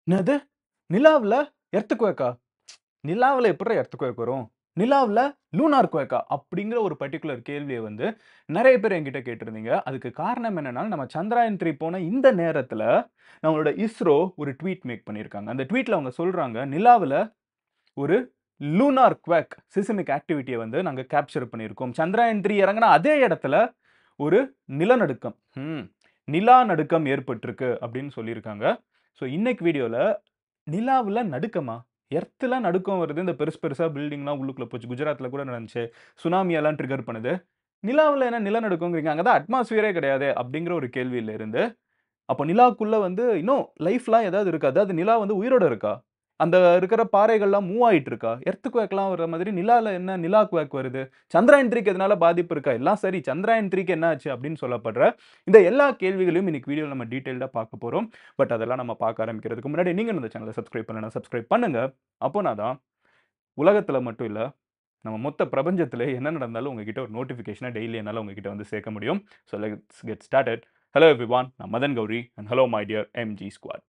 என்னது நிலாவுல எர்த்குவேக்கா நிலாவுல எப்புட்றா எர்த்குவேக் வரும் நிலாவுல லூனார் குவேக்கா அப்படிங்கிற ஒரு பர்டிகுலர் கேள்வியை வந்து நிறைய பேர் என்கிட்ட கேட்டிருந்தீங்க அதுக்கு காரணம் என்னன்னா நம்ம சந்திராயன் த்ரீ போன இந்த நேரத்துல நம்மளோட இஸ்ரோ ஒரு ட்வீட் மேக் பண்ணியிருக்காங்க அந்த ட்வீட்ல அவங்க சொல்றாங்க நிலாவுல ஒரு லூனார் குவேக் சிஸ்மிக் ஆக்டிவிட்டியை வந்து நாங்கள் கேப்சர் பண்ணியிருக்கோம் சந்திராயன் த்ரீ இறங்கின அதே இடத்துல ஒரு நிலநடுக்கம் ம் நிலா நடுக்கம் ஏற்பட்டிருக்கு அப்படின்னு சொல்லியிருக்காங்க ஸோ இன்னைக்கு வீடியோவில் நிலாவில் நடுக்கமா எர்த்தில் நடுக்கம் வருது இந்த பெருசு பெருசாக பில்டிங்லாம் உள்ளுக்குள்ளே போச்சு குஜராத்தில் கூட நடந்துச்சு சுனாமியெல்லாம் ட்ரிகர் பண்ணுது நிலாவில் என்ன நிலநடுக்கங்கிறீங்க அங்கே தான் அட்மாஸ்பியரே கிடையாது அப்படிங்கிற ஒரு கேள்வியில இருந்து அப்போ நிலாக்குள்ளே வந்து இன்னும் லைஃப்லாம் ஏதாவது இருக்கா அதாவது நிலா வந்து உயிரோட இருக்கா அந்த இருக்கிற பாறைகள்லாம் மூவ் ஆயிட்டு இருக்கா எர்த்து குவேக்லாம் வர மாதிரி நிலாவில் என்ன நிலா குவேக் வருது சந்திராயன் த்ரீக்கு எதனால பாதிப்பு இருக்கா எல்லாம் சரி சந்திராயன் த்ரீக்கு என்ன ஆச்சு அப்படின்னு சொல்லப்படுற இந்த எல்லா கேள்விகளையும் இன்னைக்கு வீடியோவில் நம்ம டீட்டெயில்டாக பார்க்க போகிறோம் பட் அதெல்லாம் நம்ம பார்க்க ஆரம்பிக்கிறதுக்கு முன்னாடி நீங்கள் இந்த சேனலை சப்ஸ்கிரைப் பண்ணலாம் சப்ஸ்கிரைப் பண்ணுங்க அப்போனா தான் உலகத்தில் மட்டும் இல்லை நம்ம மொத்த பிரபஞ்சத்தில் என்ன நடந்தாலும் உங்ககிட்ட ஒரு நோட்டிஃபிகேஷனை டெய்லி என்னால் உங்ககிட்ட வந்து சேர்க்க முடியும் so let's get started hello everyone நான் Madan Gowri and hello my dear MG squad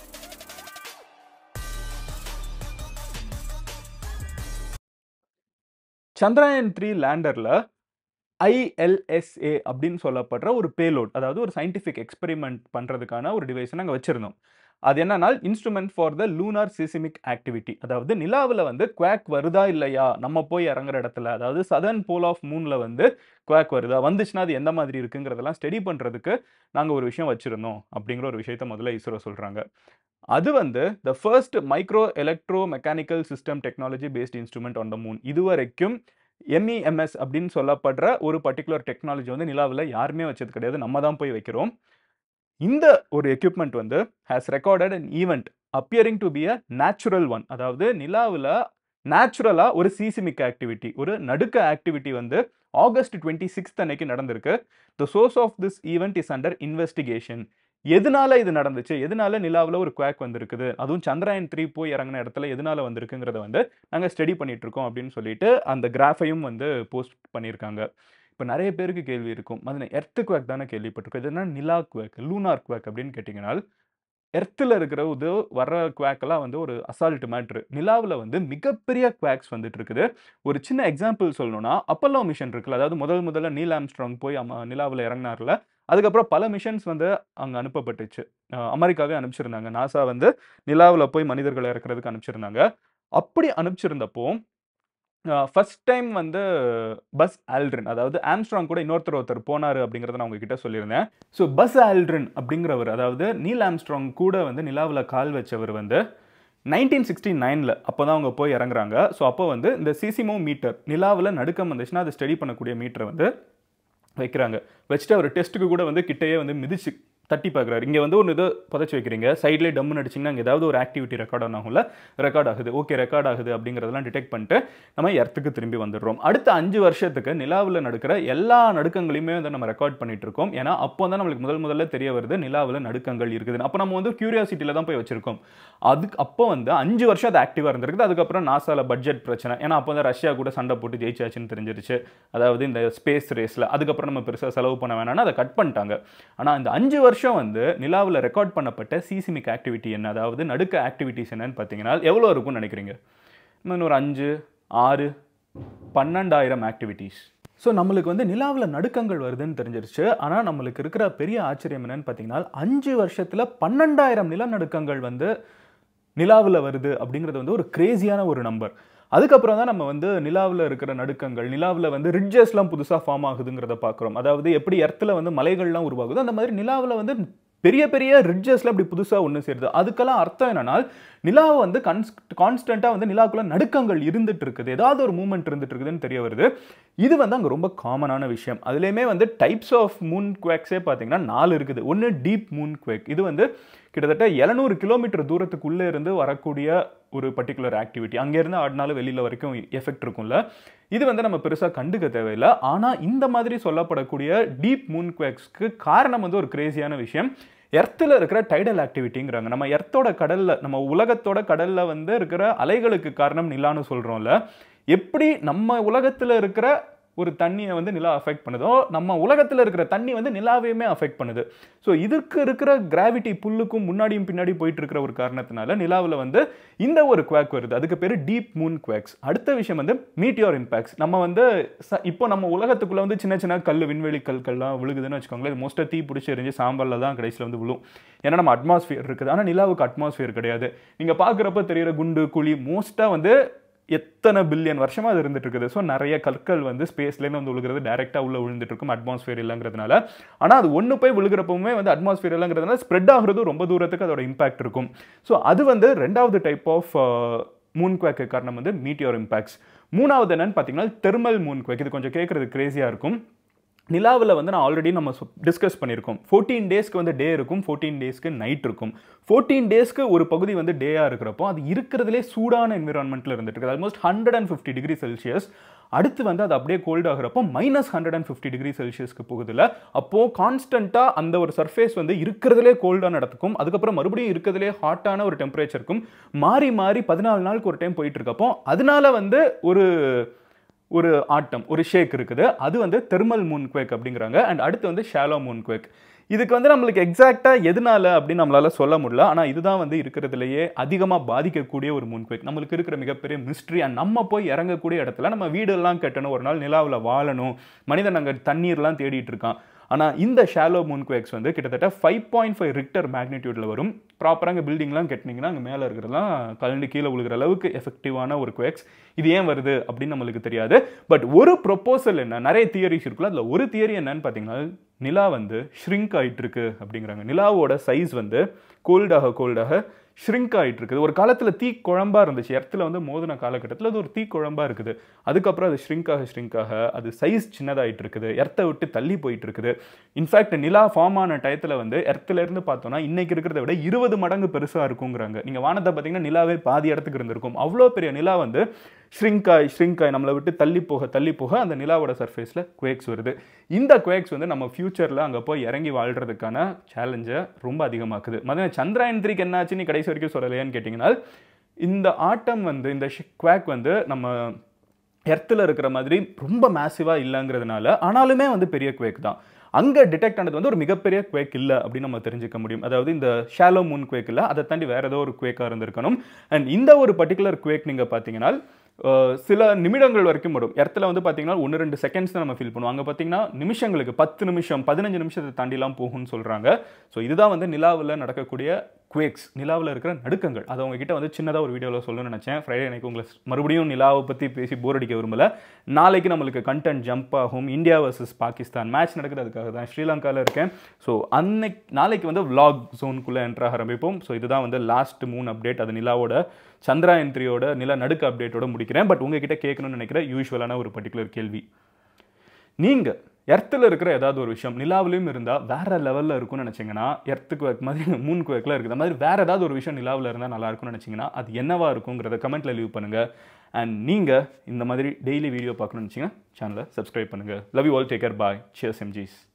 Chandrayaan three லேண்டரில் ஐஎல்எஸ்ஏ அப்படின்னு சொல்லப்படுற ஒரு பேலோட் அதாவது ஒரு சயின்டிஃபிக் எக்ஸ்பெரிமெண்ட் பண்ணுறதுக்கான ஒரு டிவைஸை நாங்கள் வச்சுருந்தோம் அது என்னன்னா instrument for the lunar seismic activity அதாவது நிலாவில் வந்து குவாக் வருதா இல்லையா நம்ம போய் இறங்குற இடத்துல அதாவது சதர்ன் போல் ஆஃப் மூனில் வந்து குவாக் வருதா வந்துச்சுன்னா அது எந்த மாதிரி இருக்குங்கிறதெல்லாம் ஸ்டடி பண்ணுறதுக்கு நாங்கள் ஒரு விஷயம் வச்சுருந்தோம் அப்படிங்கிற ஒரு விஷயத்த முதல்ல இஸ்ரோ சொல்கிறாங்க அது வந்து the first micro electro mechanical system technology based instrument on the moon இதுவரைக்கும் எம்இஎம்எஸ் அப்படின்னு சொல்லப்படுற ஒரு பர்டிகுலர் டெக்னாலஜி வந்து நிலாவில் யாருமே வச்சது கிடையாது நம்ம தான் போய் வைக்கிறோம் இந்த ஒரு எக்யூப்மெண்ட் வந்து has recorded an event appearing to be a natural one அதாவது நிலாவில் நேச்சுரலாக ஒரு சீசிமிக் ஆக்டிவிட்டி ஒரு நடுக்க ஆக்டிவிட்டி வந்து ஆகஸ்ட் டுவெண்ட்டி சிக்ஸ்த் அன்னைக்கு நடந்திருக்கு the source of this event is under investigation எதனால இது நடந்துச்சு எதனால நிலாவில் ஒரு குவாக் வந்திருக்குது அதுவும் சந்திராயன் த்ரீ போய் இறங்கின இடத்துல எதனால வந்திருக்குங்கிறத வந்து நாங்கள் ஸ்டடி பண்ணிட்டு இருக்கோம் அப்படின்னு சொல்லிட்டு அந்த கிராஃபையும் வந்து போஸ்ட் பண்ணியிருக்காங்க இப்போ நிறைய பேருக்கு கேள்வி இருக்கும் அதில் எர்த்து குவாக் தானே கேள்விப்பட்டிருக்கோம் இது என்ன நிலா குவாக் லூனார் குவாக் அப்படின்னு கேட்டிங்கன்னா எர்த்தில் இருக்கிற இது வர்ற குவாக்கெல்லாம் வந்து ஒரு அசால்ட் மேட்ரு நிலாவில் வந்து மிகப்பெரிய குவாக்ஸ் வந்துட்டு இருக்குது ஒரு சின்ன எக்ஸாம்பிள் சொல்லணும்னா அப்பல்லோ மிஷன் இருக்குல்ல அதாவது முதல் முதல்ல நீல் ஆம்ஸ்ட்ராங் போய் அம நிலாவில் இறங்கினார்ல அதுக்கப்புறம் பல மிஷன்ஸ் வந்து அங்கே அனுப்பப்பட்டுச்சு அமெரிக்காவே அனுப்பிச்சிருந்தாங்க நாசா வந்து நிலாவில் போய் மனிதர்களை இறக்குறதுக்கு அனுப்பிச்சிருந்தாங்க அப்படி அனுப்பிச்சிருந்தப்போ ஃபர்ஸ்ட் டைம் வந்து பஸ் ஆல்ட்ரின் அதாவது ஆம்ஸ்ட்ராங் கூட இன்னொருத்தர் ஒருத்தர் போனார் அப்படிங்கிறத நான் உங்ககிட்ட சொல்லியிருந்தேன் ஸோ பஸ் ஆல்ட்ரின் அப்படிங்கிறவர் அதாவது நீல் ஆம்ஸ்ட்ராங் கூட வந்து நிலாவில் கால் வச்சவர் வந்து நைன்டீன் சிக்ஸ்டி நைனில் அப்போ தான் அவங்க போய் இறங்குறாங்க ஸோ அப்போ வந்து இந்த சிசிமோ மீட்டர் நிலாவில் நடுக்கம் வந்துச்சுன்னா அதை ஸ்டடி பண்ணக்கூடிய மீட்டரை வந்து வைக்கிறாங்க வச்சுட்டு அவர் டெஸ்ட்டுக்கு கூட வந்து கிட்டையே வந்து மிதிச்சு தட்டி பார்க்குறாரு இங்கே வந்து ஒன்று இது புதைச்சி வைக்கிறீங்க சைட்லேயே டம்முன்னு அடிச்சிங்கன்னா அங்கே ஏதாவது ஒரு ஆக்டிவிட்டி ரெக்கார்ட் ஆன் ஆகும்ல ரெக்கார்ட் ஆகுது ஓகே ரெக்கார்ட் ஆகுது அப்படிங்கிறதெல்லாம் டிடெக்ட் பண்ணிட்டு நம்ம எர்த்துக்கு திரும்பி வந்துடுறோம் அடுத்த அஞ்சு வருஷத்துக்கு நிலாவில் நடக்கிற எல்லா நடுக்கங்களையுமே வந்து நம்ம ரெக்கார்ட் பண்ணிட்டு இருக்கோம் ஏன்னா அப்போ தான் நம்மளுக்கு முதல் முதல்ல தெரிய வருது நிலாவில் நடுக்கங்கள் இருக்குதுன்னு அப்போ நம்ம வந்து கியூரியாசிட்டியில் தான் போய் வச்சிருக்கோம் அதுக்கு அப்போ வந்து அஞ்சு வருஷம் அது ஆக்டிவாக இருந்திருக்குது அதுக்கப்புறம் நாசாவில் பட்ஜெட் பிரச்சனை ஏன்னா அப்போ தான் ரஷ்யா கூட சண்டை போட்டு ஜெயிச்சாச்சுன்னு தெரிஞ்சிருச்சு அதாவது இந்த ஸ்பேஸ் ரேஸில் அதுக்கப்புறம் நம்ம பெருசாக செலவு பண்ண வேணாம்னு அதை கட் பண்ணிட்டாங்க ஆனால் இந்த அஞ்சு வருஷம் வந்து நிலாவில் ரெக்கார்ட் பண்ணப்பட்ட சீசிமிக் ஆக்டிவிட்டி என்ன அதாவது நடுக்க ஆக்டிவிட்டிஸ் என்னன்னு பார்த்தீங்கன்னா எவ்வளோ இருக்கும்னு நினைக்கிறீங்க இன்னும் ஒரு அஞ்சு ஆறு பன்னெண்டாயிரம் ஆக்டிவிட்டீஸ் ஸோ நம்மளுக்கு வந்து நிலாவில் நடுக்கங்கள் வருதுன்னு தெரிஞ்சிருச்சு ஆனால் நம்மளுக்கு இருக்கிற பெரிய ஆச்சரியம் என்னன்னு பார்த்தீங்கன்னா அஞ்சு வருஷத்தில் பன்னெண்டாயிரம் நிலநடுக்கங்கள் வந்து நிலாவில் வருது அப்படிங்கிறது வந்து ஒரு கிரேசியான ஒரு நம்பர் அதுக்கப்புறம் தான் நம்ம வந்து நிலாவில் இருக்கிற நடுக்கங்கள் நிலாவில் வந்து ரிட்ஜஸ்லாம் புதுசாக ஃபார்ம் ஆகுதுங்கிறத பார்க்குறோம் அதாவது எப்படி எர்த்தில் வந்து மலைகள்லாம் உருவாகுது அந்த மாதிரி நிலாவில் வந்து பெரிய பெரிய ரிட்ஜஸ்ல அப்படி புதுசாக ஒன்று சேருது அதுக்கெல்லாம் அர்த்தம் என்னன்னா நிலாவை வந்து கன்ஸ் கான்ஸ்டண்ட்டாக வந்து நிலாவுக்குள்ள நடுக்கங்கள் இருந்துட்டு இருக்குது ஏதாவது ஒரு மூமெண்ட் இருந்துட்டு இருக்குதுன்னு தெரிய வருது இது வந்து அங்கே ரொம்ப காமனான விஷயம் அதுலேயுமே வந்து டைப்ஸ் ஆஃப் மூன் குவேக்ஸே பார்த்தீங்கன்னா நாலு இருக்குது ஒன்று டீப் மூன் குவேக் இது வந்து கிட்டத்தட்ட எழுநூறு கிலோமீட்டர் தூரத்துக்குள்ளே இருந்து வரக்கூடிய ஒரு பர்டிகுலர் ஆக்டிவிட்டி அங்கேருந்து ஆடினாலும் வெளியில் வரைக்கும் எஃபெக்ட் இருக்கும்ல இது வந்து நம்ம பெருசாக கண்டுக்க தேவையில்லை ஆனால் இந்த மாதிரி சொல்லப்படக்கூடிய டீப் மூன் குவேக்ஸ்க்கு காரணம் வந்து ஒரு கிரேசியான விஷயம் எர்த்தில் இருக்கிற டைடல் ஆக்டிவிட்டிங்கிறாங்க நம்ம எர்த்தோட கடலில் நம்ம உலகத்தோட கடலில் வந்து இருக்கிற அலைகளுக்கு காரணம் நிலான்னு சொல்கிறோம்ல எப்படி நம்ம உலகத்தில் இருக்கிற ஒரு தண்ணியை வந்து நிலா அஃபெக்ட் பண்ணுதோ நம்ம உலகத்தில் இருக்கிற தண்ணி வந்து நிலாவையுமே அஃபெக்ட் பண்ணுது ஸோ இதுக்கு இருக்கிற கிராவிட்டி புல்லுக்கும் முன்னாடியும் பின்னாடி போயிட்டு இருக்கிற ஒரு காரணத்தினால நிலாவில் வந்து இந்த ஒரு குவாக் வருது அதுக்கு பேர் டீப் மூன் குவாக்ஸ் அடுத்த விஷயம் வந்து மீட்டியோர் இம்பாக்ட்ஸ் நம்ம வந்து ச- இப்போ நம்ம உலகத்துக்குள்ள வந்து சின்ன சின்ன கல் விண்வெளி கற்கள்லாம் விழுகுதுன்னு வச்சுக்கோங்களேன் இது மோஸ்ட்டாக தீ பிடிச்சி எரிஞ்சு சாம்பலில் தான் கடைசியில் வந்து விழும் ஏன்னா நம்ம அட்மாஸ்பியர் இருக்குது ஆனால் நிலாவுக்கு அட்மாஸ்பியர் கிடையாது நீங்கள் பார்க்குறப்ப தெரியிற குண்டு குழி மோஸ்ட்டாக வந்து எத்தனை பில்லியன் வருஷமா அது இருந்துட்டு இருக்குது ஸோ நிறைய கற்கள் வந்து ஸ்பேஸ்லேருந்து வந்து விழுகிறது டேரெக்டாக உள்ள விழுந்துட்டு இருக்கும் அட்மாஸ்பியர் இல்லைங்கிறதுனால ஆனால் அது ஒன்று போய் விழுகிறப்பவுமே வந்து அட்மாஸ்பியர் இல்லைங்கிறதுனால ஸ்ப்ரெட் ஆகுறது ரொம்ப தூரத்துக்கு அதோட இம்பாக்ட் இருக்கும் ஸோ அது வந்து ரெண்டாவது டைப் ஆஃப் மூன் குவாக்கு காரணம் வந்து மீட்டியோர் இம்பாக்ட்ஸ் மூணாவது என்னன்னு பார்த்தீங்கன்னா தெர்மல் மூன் குவாக் இது கொஞ்சம் கேட்குறது கிரேசியாக இருக்கும் நிலாவில் வந்து நான் ஆல்ரெடி நம்ம டிஸ்கஸ் பண்ணியிருக்கோம் ஃபோர்டீன் டேஸ்க்கு வந்து டே இருக்கும் ஃபோர்டீன் டேஸ்க்கு நைட் இருக்கும் ஃபோர்டீன் டேஸ்க்கு ஒரு பகுதி வந்து டேயாக இருக்கிறப்போ அது இருக்கிறதுலே சூடான என்விரான்மெண்ட்டில் இருந்துட்டு இருக்குது almost hundred and fifty degree Celsius அடுத்து வந்து அது அப்படியே கோல்ட் ஆகிறப்போ minus hundred and fifty degree செல்சியஸ்க்கு போகுதுல அப்போது கான்ஸ்டண்ட்டாக அந்த ஒரு சர்ஃபேஸ் வந்து இருக்கிறதுலே கோல்டான இடத்துக்கும் அதுக்கப்புறம் மறுபடியும் இருக்கிறதுலே ஹாட்டான ஒரு டெம்பரேச்சருக்கும் மாறி மாறி பதினாலு நாளுக்கு ஒரு டைம் போயிட்டு இருக்கப்போ அதனால வந்து ஒரு ஒரு ஆட்டம் ஒரு ஷேக் இருக்குது அது வந்து தெர்மல் மூன் குவேக் அப்படிங்கிறாங்க அண்ட் அடுத்து வந்து ஷாலோ மூன் குவேக் இதுக்கு வந்து நம்மளுக்கு எக்ஸாக்டாக எதனால அப்படின்னு நம்மளால சொல்ல முடியல ஆனால் இதுதான் வந்து இருக்கிறதுலையே அதிகமாக பாதிக்கக்கூடிய ஒரு மூன் குவேக் நம்மளுக்கு இருக்கிற மிகப்பெரிய மிஸ்ட்ரி அண்ட் நம்ம போய் இறங்கக்கூடிய இடத்துல நம்ம வீடெல்லாம் கட்டணும் ஒரு நாள் நிலாவில் வாழணும் மனிதன் அங்கே தண்ணீர்லாம் தேடிட்டு இருக்கான் ஆனால் இந்த ஷாலோ மூன் குவேக்ஸ் வந்து கிட்டத்தட்ட ஃபைவ் பாயிண்ட் ஃபைவ் ரிக்டர் மேக்னிடியூட்ல வரும் ப்ராப்பராக அங்கே பில்டிங்லாம் கட்டினீங்கன்னா அங்கே மேலே இருக்கிறதெல்லாம் கலண்டு கீழே விழுகிற அளவுக்கு எஃபெக்டிவான ஒரு குவேக்ஸ் இது ஏன் வருது அப்படின்னு நம்மளுக்கு தெரியாது பட் ஒரு ப்ரொப்போசல் என்ன நிறைய தியரிஸ் இருக்குல்ல அதில் ஒரு தியரி என்னன்னு பார்த்தீங்கன்னா நிலா வந்து ஷ்ரிங்க் ஆயிட்டு இருக்கு அப்படிங்கிறாங்க நிலாவோட சைஸ் வந்து கோல்டாக கோல்டாக ஷ்ரிங்க் ஆயிட்டு இருக்குது ஒரு காலத்தில் தீ குழம்பா இருந்துச்சு எர்த்தில் வந்து மோதின காலகட்டத்தில் அது ஒரு தீ குழம்பா இருக்குது அதுக்கப்புறம் அது ஷ்ரிங்காக ஷ்ரிங்காக அது சைஸ் சின்னதாயிட்டு இருக்குது எர்த்தை விட்டு தள்ளி போயிட்டு இருக்குது இன்ஃபேக்ட் நிலா ஃபார்ம் ஆன டயத்தில் வந்து எர்த்துல இருந்து பார்த்தோம்னா இன்னைக்கு இருக்கிறத விட இருபது மடங்கு பெருசாக இருக்குங்கிறாங்க நீங்கள் வானத்தை பார்த்தீங்கன்னா நிலாவே பாதி இடத்துக்கு இருந்திருக்கும் அவ்வளோ பெரிய நிலா வந்து ஷ்ரிங்காய் ஷ்ரிங்காய் நம்மளை விட்டு தள்ளி போக தள்ளி போக அந்த நிலாவோட சர்ஃபேஸில் குவேக்ஸ் வருது இந்த குவேக்ஸ் வந்து நம்ம ஃபியூச்சரில் அங்கே போய் இறங்கி வாழ்கிறதுக்கான சேலஞ்சை ரொம்ப அதிகமாக்குது மதியம் சந்திராயன் த்ரீக்கு என்னாச்சுன்னு கடைசி வரைக்கும் சொல்லலையான்னு கேட்டிங்கன்னா இந்த ஆட்டம் வந்து இந்த குவேக் வந்து நம்ம எர்த்தில் இருக்கிற மாதிரி ரொம்ப மேசிவாக இல்லைங்கிறதுனால ஆனாலுமே வந்து பெரிய குவேக் தான் அங்கே டிடெக்ட் ஆனது வந்து ஒரு மிகப்பெரிய குவேக் இல்லை அப்படின்னு நம்ம தெரிஞ்சுக்க முடியும் அதாவது இந்த ஷாலோ மூன் குவேக் இல்லை அதை தாண்டி வேற ஏதோ ஒரு குவேக்காக இருந்திருக்கணும் அண்ட் இந்த ஒரு பர்டிகுலர் குவேக் நீங்கள் பார்த்தீங்கன்னா அஹ், சில நிமிடங்கள் வரைக்கும் வரும் இடத்துல வந்து பார்த்தீங்கன்னா ஒன்று ரெண்டு செகண்ட்ஸ் தான் நம்ம ஃபீல் பண்ணுவோம் அங்கே பார்த்தீங்கன்னா நிமிஷங்களுக்கு பத்து நிமிஷம் பதினஞ்சு நிமிஷத்தை தாண்டிலாம் போகும்னு சொல்கிறாங்க ஸோ இதுதான் வந்து நிலாவில் நடக்கக்கூடிய குவேக்ஸ் நிலாவில் இருக்கிற நடுக்கங்கள் அதை உங்ககிட்ட வந்து சின்னதாக ஒரு வீடியோவில் சொல்லணும்னு நினச்சேன் ஃப்ரைடே எனக்கு உங்களை மறுபடியும் நிலாவை பற்றி பேசி போர் அடிக்க விரும்பல நாளைக்கு நம்மளுக்கு கண்டென்ட் ஜம்ப் ஆகும் இந்தியா வர்சஸ் பாகிஸ்தான் மேட்ச் நடக்கிறதுக்காக தான் ஸ்ரீலங்காவில் இருக்கேன் ஸோ அன்னைக்கு நாளைக்கு வந்து vlog ஜோனுக்குள்ளே என்ட்ரு ஆரம்பிப்போம் ஸோ இதுதான் வந்து லாஸ்ட் மூன் அப்டேட் அது நிலாவோட சந்திராயன் த்ரீயோட நில நடுக்க அப்டேட்டோட முடிக்கிறேன் பட் உங்ககிட்ட கேட்கணும்னு நினைக்கிற யூஸ்வலான ஒரு பர்டிகுலர் கேள்வி நீங்கள் எர்த்தில் இருக்கிற ஏதாவது ஒரு விஷயம் நிலாவிலையும் இருந்தால் வேற லெவலில் இருக்கும்னு நினச்சிங்கன்னா எர்த்துக்கு வைக்க மாதிரி மூன் குவேக்கில் இருக்குது அந்த மாதிரி வேற ஏதாவது ஒரு விஷயம் நிலாவில் இருந்தால் நல்லா இருக்கும்னு நினச்சிங்கன்னா அது என்னவா இருக்குங்கிறத கமெண்ட்டில் லீவ் பண்ணுங்கள் அண்ட் நீங்கள் இந்த மாதிரி டெய்லி வீடியோ பார்க்கணும்னு நினச்சிங்கன்னா சேனலை சப்ஸ்கிரைப் பண்ணுங்கள் love you all take care bye cheers எம்ஜிஸ்